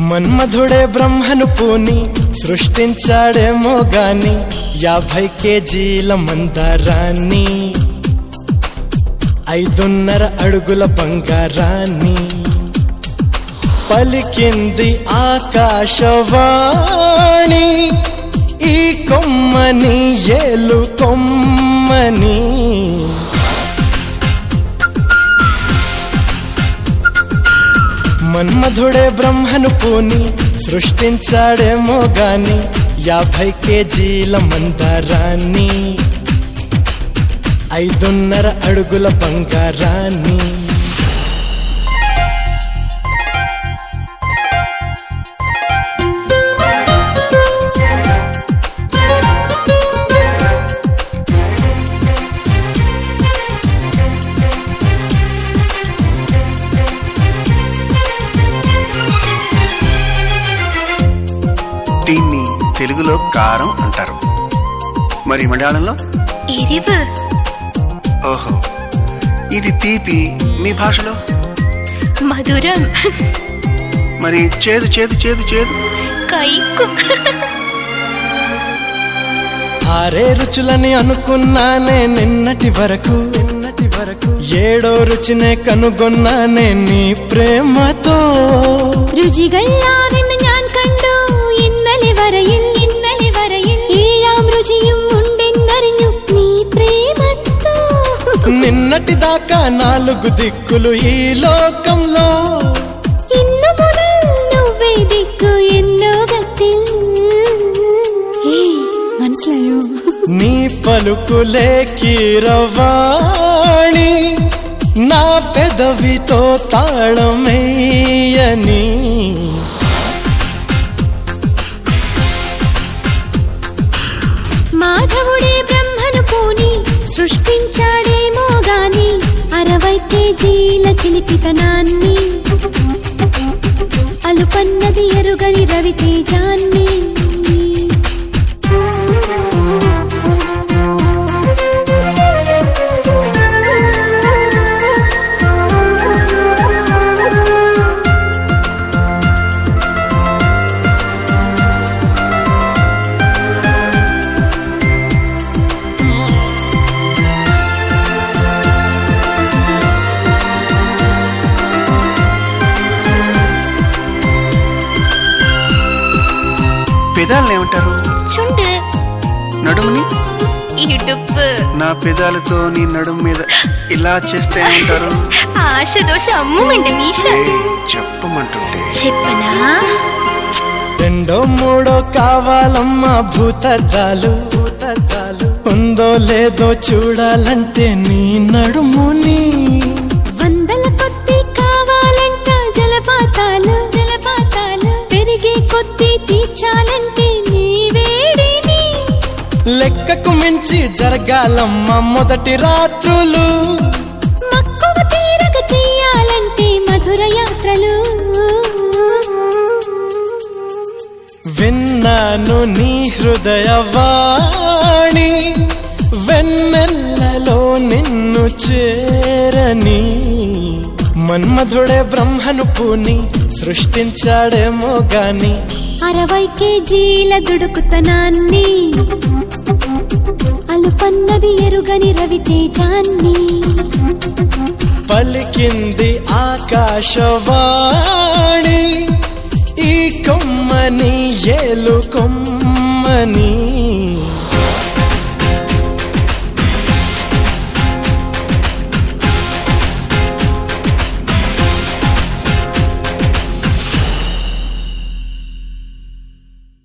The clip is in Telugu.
మన్మధుడే బ్రహ్మను పూని సృష్టించాడేమో గాని యాభై కేజీల మందారాన్ని ఐదున్నర అడుగుల బంగారాన్ని పలికింది ఆకాశవాణి ఈ కొమ్మని ఏలు కొమ్మని మన్మధుడే బ్రహ్మను పూని సృష్టించాడేమో గాని యాభై కేజీల మందారాన్ని ఐదున్నర అడుగుల బంగారాన్ని దీన్ని తెలుగులో కారం అంటారు మరి మలయాళంలో ఎరివు ఓహో ఇది తీపి మీ భాషలో మధురం మరి చేదు చేదు చేదు చేదు కైకు ఆరే రుచులని అనుకున్నానే నిన్నటి వరకు నిన్నటి వరకు ఏడో రుచినే കനുകൊന്നാനെ നീ പ്രേമത്തോ രുചികളാണെന്ന് ഞാൻ കണ്ടു ഇന്നലെ വരയിൽ ഇന്നലെ വരയിൽ ഏഴാം രുചിയും ഉണ്ടെന്നറിഞ്ഞു നീ പ്രേമത്തോ నిన్నటి దాకా నాలుగు దిక్కులు ఈ లోకంలో ഇന്നു മുതൽ నువ్వే దిక్కు ఎన్ ലോകത്തിൽ ഏയ് മനസ്സിലായോ నీ పలుకులే కీరవాణి నా పెదవితో తాళమేయని మాధవుడే బ్రహ్మను పూని సృష్టించాడేమో గాని అరవై కేజీల చిలిపితనాన్ని అలుపన్నది ఎరుగని రవితేజాన్ని పెదాలను ఏమంటారు చుండు నడుముని ఇడుపు నా పెదాలతో నీ నడుము మీద ఇలా చేస్తే ఏమంటారు ఆశ దోష అమ్ముమండి మీష ఏయ్, చెప్పమంటుంటే చెప్పనా రెండో మూడో కావాలమ్మా భూతద్దాలు భూతద్దాలు ఉందో లేదో చూడాలంటే నీ నడుముని వందల కొద్ది కావాలంట జలపాతాలు జలపాతాలు పెరిగే కొద్ది తీర్చాలంటే నీ వేడిని లెక్కకు మించి జరగాలమ్మా మొదటి రాత్రులు మక్కువ తీరక చెయ్యాలంటే మధుర యాత్రలు విన్నాను నీ హృదయవాణి వెన్నెల్లలో నిన్ను చేరని మన్మధుడే బ్రహ్మను పూని సృష్టించాడేమో గాని అరవై కేజీల దుడుకుతనాన్ని అలుపన్నది ఎరుగని రవితేజాన్ని పలికింది ఆకాశవాణి ఈ కొమ్మని ఏలు కొమ్మ